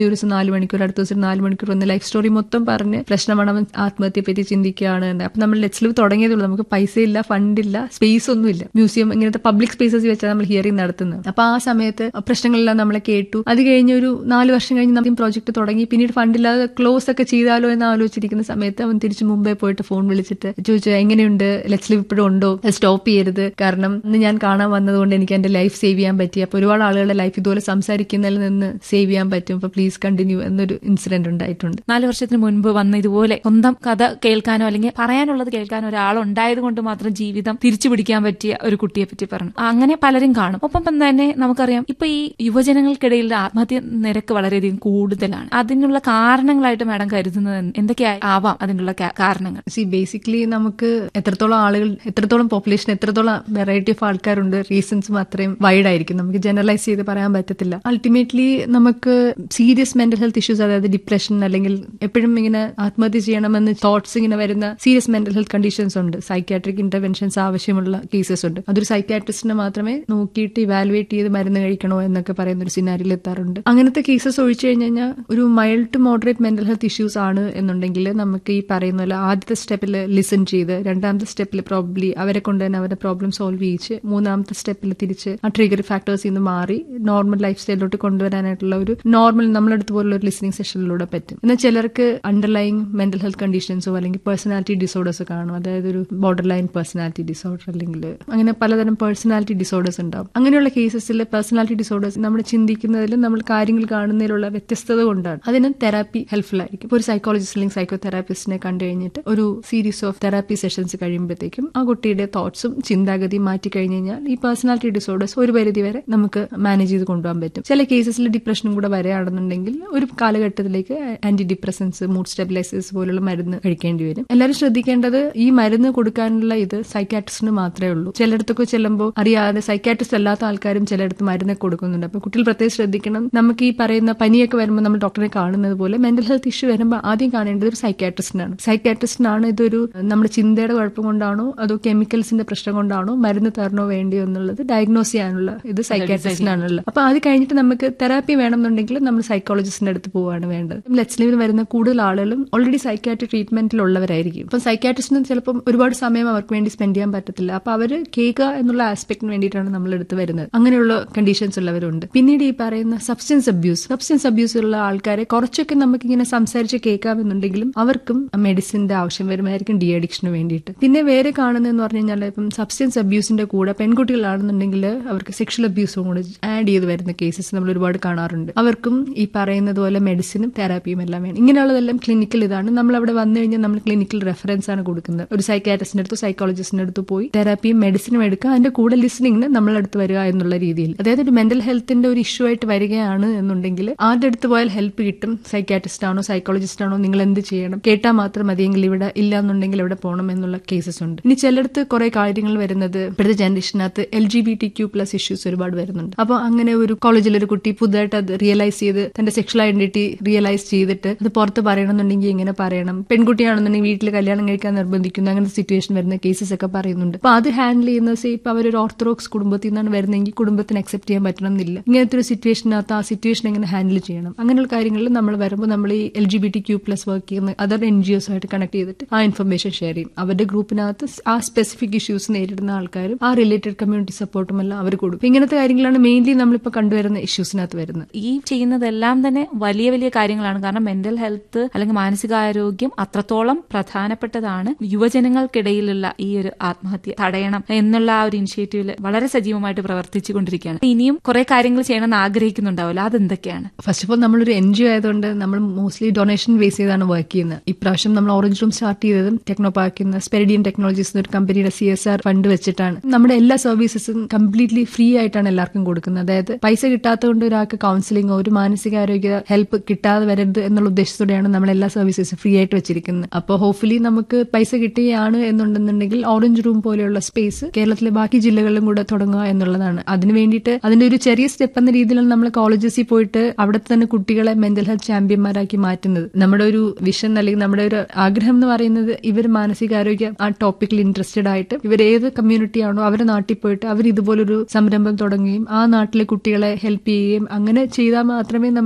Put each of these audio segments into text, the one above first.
ഒരു ദിവസം നാല് മണിക്കൂർ അടുത്ത ദിവസം നാല് മണിക്കൂർ വന്ന് ലൈഫ് സ്റ്റോറി മൊത്തം പറഞ്ഞ് പ്രശ്നമാണ് അവൻ ആത്മഹത്യയെ പറ്റി ചിന്തിക്കുകയാണ് എന്ന് അപ്പൊ നമ്മൾ ലെറ്റ്സ് ലിവ് തുടങ്ങിയതേ ഉള്ളൂ നമുക്ക് പൈസ ഇല്ല ഫണ്ടില്ല സ്പേസ് ഒന്നുമില്ല മ്യൂസിയം ഇങ്ങനത്തെ പബ്ലിക് സ്പേസസ് വെച്ചാണ് നമ്മൾ ഹിയറിംഗ് നടത്തുന്നത് അപ്പൊ ആ സമയത്ത് പ്രശ്നങ്ങളെല്ലാം നമ്മളെ കേട്ടു അത് കഴിഞ്ഞ് ഒരു നാല് വർഷം കഴിഞ്ഞ് നമുക്ക് പ്രോജക്ട് തുടങ്ങി പിന്നീട് ഫണ്ടില്ലാതെ ക്ലോസ് ഒക്കെ ചെയ്താലോ എന്ന് ആലോചിച്ചിരിക്കുന്ന സമയത്ത് അവൻ തിരിച്ച് മുംബൈ പോയിട്ട് ഫോൺ വിളിച്ചിട്ട് ചോദിച്ചു എങ്ങനെയുണ്ട് ലെറ്റ്സ് ലിവ് ഇപ്പോഴും ഉണ്ടോ സ്റ്റോപ്പ് ചെയ്യരുത് കാരണം ഇന്ന് ഞാൻ കാണാൻ വന്നതുകൊണ്ട് എനിക്ക് എന്റെ ലൈഫ് സേവ് ചെയ്യാൻ പറ്റി അപ്പൊ ഒരുപാട് ആളുകളുടെ ലൈഫ് ഇതുപോലെ സംസാരിക്കുന്നതിൽ നിന്ന് സേവ് ചെയ്യാൻ പറ്റും അപ്പൊ പ്ലീസ് കണ്ടിന്യൂ എന്നൊരു ഇൻസിഡന്റ് ഉണ്ടായിട്ടുണ്ട് നാല് വർഷത്തിന് മുൻപ് വന്ന് ഇതുപോലെ സ്വന്തം കഥ കേൾക്കാനോ അല്ലെങ്കിൽ പറയാനുള്ളത് കേൾക്കാനോ ഒരാളുണ്ടായത് കൊണ്ട് മാത്രം ജീവിതം തിരിച്ചു പിടിക്കാൻ പറ്റിയ ഒരു കുട്ടിയെ പറ്റി പറഞ്ഞു അങ്ങനെ പലരും കാണും ഒപ്പം തന്നെ നമുക്കറിയാം ഇപ്പൊ ഈ യുവജനങ്ങൾക്കിടയിൽ ആത്മഹത്യ നിരക്ക് വളരെയധികം കൂടുതലാണ് അതിനുള്ള കാരണങ്ങളായിട്ട് മാഡം കരുതുന്നത് എന്തൊക്കെ ആവാം അതിനുള്ള കാ- കാരണങ്ങൾ സി ബേസിക്കലി നമുക്ക് എത്രത്തോളം ആളുകൾ എത്രത്തോളം പോപ്പുലേഷൻ എത്രത്തോളം വെറൈറ്റി ഓഫ് ആൾക്കാരുണ്ട് റീസൺസും അത്രയും വൈഡ് ആയിരിക്കും നമുക്ക് ജനറലൈസ് ചെയ്ത് പറയാൻ പറ്റത്തില്ല അൾട്ടിമേറ്റ്ലി നമുക്ക് സീരിയസ് മെന്റൽ ഹെൽത്ത് ഇഷ്യൂസ് അതായത് ഡിപ്രഷൻ അല്ലെങ്കിൽ എപ്പോഴും ഇങ്ങനെ ആത്മഹത്യ ചെയ്യണമെന്ന് തോട്ട്സ് ഇങ്ങനെ വരുന്ന സീരിയസ് മെന്റൽ ഹെൽത്ത് കണ്ടീഷൻസ് ഉണ്ട് സൈക്യാട്രിക് ഇന്റർവെൻഷൻസ് ആവശ്യമുള്ള കേസസ് ഉണ്ട് അതൊരു സൈക്യാട്രിസ്റ്റിനെ മാത്രമേ നോക്കിയിട്ട് ഇവാലുവേറ്റ് ചെയ്ത് മരുന്ന് കഴിക്കണോ എന്നൊക്കെ പറയുന്ന ഒരു സിനാരിയിൽ എത്താറുണ്ട് അങ്ങനത്തെ കേസസ് ഒഴിച്ചു കഴിഞ്ഞ് കഴിഞ്ഞാൽ ഒരു mild to moderate mental health issues ആണ് എന്നുണ്ടെങ്കിൽ നമുക്ക് ഈ പറയുന്ന പോലെ ആദ്യത്തെ സ്റ്റെപ്പിൽ ലിസൺ ചെയ്ത് രണ്ടാമത്തെ സ്റ്റെപ്പിൽ പ്രോബ്ലി അവരെ കൊണ്ട് തന്നെ അവരുടെ പ്രോബ്ലം സോൾവ് ചെയ്യിച്ച് മൂന്നാമത്തെ സ്റ്റെപ്പിൽ തിരിച്ച് ആ ട്രിഗർ ഫാക്ടേഴ്സിൽ നിന്ന് മാറി നോർമൽ ലൈഫ് സ്റ്റൈലിലോട്ട് കൊണ്ടുവരാനായിട്ടുള്ള ഒരു നോർമൽ നമ്മളെടുത്ത് പോലുള്ള ഒരു ലിസണിങ് സെഷനിലൂടെ പറ്റും എന്നാൽ ചിലർക്ക് അണ്ടർലൈങ് മെന്റൽ ഹെൽത്ത് കണ്ടീഷൻസോ അല്ലെങ്കിൽ പേഴ്സണാലിറ്റി ഡിസോർഡേഴ്സ് കാണും അതായത് ഒരു ബോർഡർ ലൈൻ പേഴ്സണാലിറ്റി ഡിസോർഡർ അല്ലെങ്കിൽ അങ്ങനെ പലതരം പേഴ്സണാലിറ്റി ഡിസോർഡേഴ്സ് ഉണ്ടാവും അങ്ങനെയുള്ള കേസസിൽ പേഴ്സണാലിറ്റി ഡിസോർഡേഴ്സ് നമ്മൾ ചിന്തിക്കുന്നതിലും നമ്മൾ കാര്യങ്ങൾ കാണുന്നതിലുള്ള വ്യത്യസ്തത കൊണ്ടാണ് അതിന് തെറാപ്പി ഹെൽപ്ഫുൾ ആയിരിക്കും ഇപ്പോൾ ഒരു സൈക്കോളജിസ്റ്റ് അല്ലെങ്കിൽ സൈക്കോ തെറാപ്പിസ്റ്റിനെ കണ്ടു കഴിഞ്ഞിട്ട് ഒരു സീരീസ് ഓഫ് തെറാപ്പി സെഷൻസ് കഴിയുമ്പോഴത്തേക്കും ആ കുട്ടിയുടെ തോട്ട്സും ചിന്താഗതിയും മാറ്റി കഴിഞ്ഞ് കഴിഞ്ഞാൽ ഈ പേഴ്സണാലിറ്റി ഡിസോർഡേഴ്സ് ഒരു പരിധി വരെ നമുക്ക് മാനേജ് ചെയ്ത് കൊണ്ടുപോകാൻ പറ്റും ചില കേസസിൽ ഡിപ്രഷനും കൂടെ വരികയാണെന്നുണ്ടെങ്കിൽ ഒരു കാലഘട്ടത്തിലേക്ക് ആന്റി ഡിപ്രസൻസ് മൂഡ് സ്റ്റെബിലൈസേഴ്സ് പോലുള്ള മരുന്ന് കഴിക്കേണ്ടി വരും എല്ലാവരും ശ്രദ്ധിക്കേണ്ടത് ഈ മരുന്ന് കൊടുക്കാനുള്ള ഇത് സൈക്കാട്രിസ്റ്റിന് മാത്രമേ ഉള്ളൂ ചിലയിടത്തൊക്കെ ചെല്ലുമ്പോൾ അറിയാതെ സൈക്കാട്രിസ്റ്റ് അല്ലാത്ത ആൾക്കാരും ചിലയിടത്ത് മരുന്ന് കൊടുക്കുന്നുണ്ട് അപ്പൊ കുട്ടികൾ പ്രത്യേകം ശ്രദ്ധിക്കണം നമുക്ക് ഈ പറയുന്ന പനിയൊക്കെ വരുമ്പോൾ നമ്മൾ ഡോക്ടറെ കാണുന്നത് പോലെ മെന്റൽ ഹെൽത്ത് ഇഷ്യൂ വരുമ്പോൾ ആദ്യം കാണേണ്ടത് ഒരു സൈക്കാട്രിസ്റ്റിനാണ് സൈക്കാട്രിസ്റ്റിനാണ് ഇതൊരു നമ്മുടെ ചിന്തയുടെ കുഴപ്പം കൊണ്ടാണോ അതോ കെമിക്കൽസിന്റെ പ്രശ്നം കൊണ്ടാണോ മരുന്ന് തരണോ വേണ്ടിയോ എന്നുള്ളത് ഡയഗ്നോസ് ചെയ്യാനുള്ള ഇത് സൈക്കാട്രിസ്റ്റിനാണുള്ളത് അപ്പൊ അത് കഴിഞ്ഞിട്ട് നമുക്ക് തെറാപ്പി വേണമെന്നുണ്ടെങ്കിൽ നമ്മൾ സൈക്കോളജിസ്റ്റിന്റെ അടുത്ത് പോവാണ് വേണ്ടത് ലെറ്റ്സ്ലിവിൽ വരുന്ന കൂടുതൽ ആളുകളും ഓൾറെഡി സൈക്കാട്രി ട്രീറ്റ്മെന്റിലുള്ളവരായിരിക്കും ഇപ്പം സൈക്കാട്രിസ്റ്റിന് ചിലപ്പം ഒരുപാട് സമയം അവർക്ക് വേണ്ടി സ്പെൻഡ് ചെയ്യാൻ പറ്റത്തില്ല അപ്പൊ അവർ കേൾക്കുക എന്നുള്ള ആസ്പെക്ടിന് വേണ്ടിയിട്ടാണ് നമ്മൾ എടുത്ത് വരുന്നത് അങ്ങനെയുള്ള കണ്ടീഷൻസ് ഉള്ളവരുണ്ട് പിന്നീട് ഈ പറയുന്ന സബ്സ്റ്റൻസ് അബ്യൂസ് സബ്സ്റ്റൻസ് അബ്യൂസ് ഉള്ള ആൾക്കാരെ കുറച്ചൊക്കെ നമുക്ക് ഇങ്ങനെ സംസാരിച്ച് കേൾക്കാമെന്നുണ്ടെങ്കിലും അവർക്കും മെഡിസിന്റെ ആവശ്യം വരുമായിരിക്കും ഡി അഡിക്ഷന് വേണ്ടിയിട്ട് പിന്നെ വേറെ കാണുന്നതെന്ന് പറഞ്ഞു കഴിഞ്ഞാൽ ഇപ്പം സബ്സ്റ്റൻസ് അബ്യൂസിന്റെ കൂടെ പെൺകുട്ടികളാണെന്നുണ്ടെങ്കിൽ അവർക്ക് സെക്ഷൽ അബ്യൂസും കൂടെ ആഡ് ചെയ്ത് വരുന്ന കേസസ് നമ്മൾ ഒരുപാട് കാണാറുണ്ട് അവർക്കും ഈ പറയുന്നത് പോലെ മെഡിസിനും തെറാപ്പിയും എല്ലാം വേണം ഇങ്ങനെയുള്ളതെല്ലാം ക്ലിനിക്കൽ ഇതാണ് നമ്മൾ അവിടെ വന്നു കഴിഞ്ഞാൽ നമ്മൾ ക്ലിനിക്കൽ റെഫറൻസ് ആണ് കൊടുക്കുന്നത് ഒരു സൈക്കാട്രിസ്റ്റിന്റെ അടുത്തോ സൈക്കോളജിസ്റ്റിന്റെ അടുത്ത് പോയി തെറാപ്പിയും മെഡിസിനും എടുക്കുക അതിന്റെ കൂടെ ലിസണിങ്ങിന് നമ്മളടുത്ത് വരിക എന്നുള്ള രീതിയിൽ അതായത് ഒരു മെന്റൽ ഹെൽത്തിന്റെ ഒരു ഇഷ്യൂ ആയിട്ട് വരികയാണ് എന്നുണ്ടെങ്കിൽ ആരുടെ അടുത്ത് പോയാൽ ഹെൽപ്പ് കിട്ടും സൈക്കാട്രിസ്റ്റ് ആണോ സൈക്കോളജിസ്റ്റ് ആണോ നിങ്ങൾ എന്ത് ചെയ്യണം കേട്ടാൽ മാത്രം മതിയെങ്കിൽ ഇവിടെ ഇല്ല എന്നുണ്ടെങ്കിൽ എവിടെ പോകണം എന്നുള്ള കേസസ് ഉണ്ട് ഇനി ചിലടത്ത് കുറെ കാര്യങ്ങൾ വരുന്നത് ഇപ്പോഴത്തെ ജനറേഷനകത്ത് L G B T Q plus issues ഒരുപാട് വരുന്നുണ്ട് അപ്പോൾ അങ്ങനെ ഒരു കോളേജിൽ ഒരു കുട്ടി പുതുതായിട്ട് അത് റിയലൈസ് ചെയ്ത് തന്റെ സെക്ഷൽ ഐഡന്റിറ്റി റിയലൈസ് ചെയ്തിട്ട് അത് പുറത്ത് പറയണമെന്നുണ്ടെങ്കിൽ ഇങ്ങനെ പറയണം പെൺകുട്ടിയാണെന്നുണ്ടെങ്കിൽ വീട്ടിൽ കല്യാണം കഴിക്കാൻ നിർബന്ധിക്കുന്നു അങ്ങനത്തെ സിറ്റുവേഷൻ വരുന്ന കേസസ് ഒക്കെ പറയുന്നുണ്ട് അപ്പൊ അത് ഹാൻഡിൽ ചെയ്യുന്നത് സേ ഇപ്പൊ അവരൊരു ഓർത്തഡോക്സ് കുടുംബത്തിൽ നിന്നാണ് വരുന്നതെങ്കിൽ കുടുംബത്തിന് അക്സെപ്റ്റ് ചെയ്യാൻ പറ്റണം എന്നില്ല ഇങ്ങനത്തെ ഒരു സിറ്റുവേഷനകത്ത് ആ സിറ്റുവേഷൻ എങ്ങനെ ഹാൻഡിൽ ചെയ്യണം അങ്ങനെയുള്ള കാര്യങ്ങളിൽ നമ്മൾ വരുമ്പോൾ നമ്മൾ ഈ L G B T Q plus work ചെയ്യുന്ന അതർ എൻ ജി ഒസ് ആയിട്ട് കണക്ട് ചെയ്തിട്ട് ആ ഇൻഫർമേഷൻ ഷെയർ ചെയ്യും അവരുടെ ഗ്രൂപ്പിനകത്ത് ആ സ്പെസിഫിക് ഇഷ്യൂസ് നേരിടുന്ന ആൾക്കാരും ആ റിലേറ്റഡ് കമ്മ്യൂണിറ്റി സപ്പോർട്ടും എല്ലാം അവർ കൊടുക്കും ഇങ്ങനത്തെ കാര്യങ്ങളാണ് മെയിൻലി നമ്മളിപ്പോൾ കണ്ടുവരുന്ന ഇഷ്യൂസിനകത്ത് വരുന്നത് ഈ ചെയ്യുന്നതെല്ലാം തന്നെ വലിയ വലിയ കാര്യങ്ങളാണ് കാരണം മെന്റൽ ഹെൽത്ത് അല്ലെങ്കിൽ മാനസികാരോഗ്യം അത്രത്തോളം പ്രധാനപ്പെട്ടതാണ് യുവജനങ്ങൾക്കിടയിലുള്ള ഈ ഒരു ആത്മഹത്യ തടയണം എന്നുള്ള ആ ഒരു ഇനിഷ്യേറ്റീവിൽ വളരെ സജീവമായിട്ട് പ്രവർത്തിച്ചു കൊണ്ടിരിക്കുകയാണ് ഇനിയും കുറെ കാര്യങ്ങൾ ചെയ്യണമെന്ന് ആഗ്രഹിക്കുന്നുണ്ടാവില്ല അതെന്തൊക്കെയാണ് ഫസ്റ്റ് ഓഫ് ഓൾ നമ്മളൊരു എൻ ജി ഒ ആയതുകൊണ്ട് നമ്മൾ മോസ്റ്റ്ലി ഡൊണേഷൻ ബേസ് ചെയ്താണ് വർക്ക് ചെയ്യുന്നത് ഇപ്രാവശ്യം നമ്മൾ ഓറഞ്ച് റൂം സ്റ്റാർട്ട് ചെയ്തതും ടെക്നോ പാർക്കിൽ നിന്ന് സ്പെരിഡിയൻ ടെക്നോളജീസ് ഒരു കമ്പനിയുടെ സി എസ് ആർ ഫണ്ട് വെച്ചിട്ടാണ് നമ്മുടെ എല്ലാ സർവീസസും കംപ്ലീറ്റ്ലി ഫ്രീ ആയിട്ടാണ് എല്ലാവർക്കും കൊടുക്കുന്നത് അതായത് പൈസ കിട്ടാത്തതുകൊണ്ട് ഒരാൾക്ക് കൗൺസിലിംഗോ ഒരു മാനസികാരോഗ്യ ഹെൽപ്പ് കിട്ടാതെ വരരുത് എന്നുള്ള ഉദ്ദേശത്തോടെയാണ് നമ്മൾ എല്ലാ സർവീസസും ഫ്രീ ആയിട്ട് വെച്ചിരിക്കുന്നത് അപ്പോൾ ഹോപ്പ്ഫുള്ളി നമുക്ക് പൈസ കിട്ടുകയാണ് എന്നുണ്ടെന്നുണ്ടെങ്കിൽ ഓറഞ്ച് റൂം പോലെയുള്ള സ്പേസ് കേരളത്തിലെ ബാക്കി ജില്ലകളിലും കൂടെ തുടങ്ങുക എന്നുള്ളതാണ് അതിന് വേണ്ടിയിട്ട് അതിന്റെ ഒരു ചെറിയ സ്റ്റെപ്പ് എന്ന രീതിയിലാണ് നമ്മൾ കോളേജസിൽ പോയിട്ട് അവിടുത്തെ തന്നെ കുട്ടികളെ മെന്റൽ ഹെൽത്ത് ചാമ്പ്യന്മാരാക്കി മാറ്റുന്നത് നമ്മുടെ ഒരു വിഷൻ അല്ലെങ്കിൽ നമ്മുടെ ഒരു ആഗ്രഹം എന്ന് പറയുന്നത് ഇവർ മാനസികാരോഗ്യ ആ ടോപ്പിക്കിൽ ഇൻട്രസ്റ്റഡ് ആയിട്ട് ഇവർ ഏത് കമ്മ്യൂണിറ്റി ആണോ അവരുടെ നാട്ടിൽ പോയിട്ട് അവർ ഇതുപോലൊരു സംരംഭം തുടങ്ങുകയും ആ നാട്ടിലെ കുട്ടികളെ ഹെൽപ്പ് ചെയ്യുകയും അങ്ങനെ ചെയ്താൽ മാത്രമേ നമുക്ക്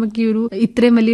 നമുക്ക് ഈ ഒരു ഇത്രയും വലിയ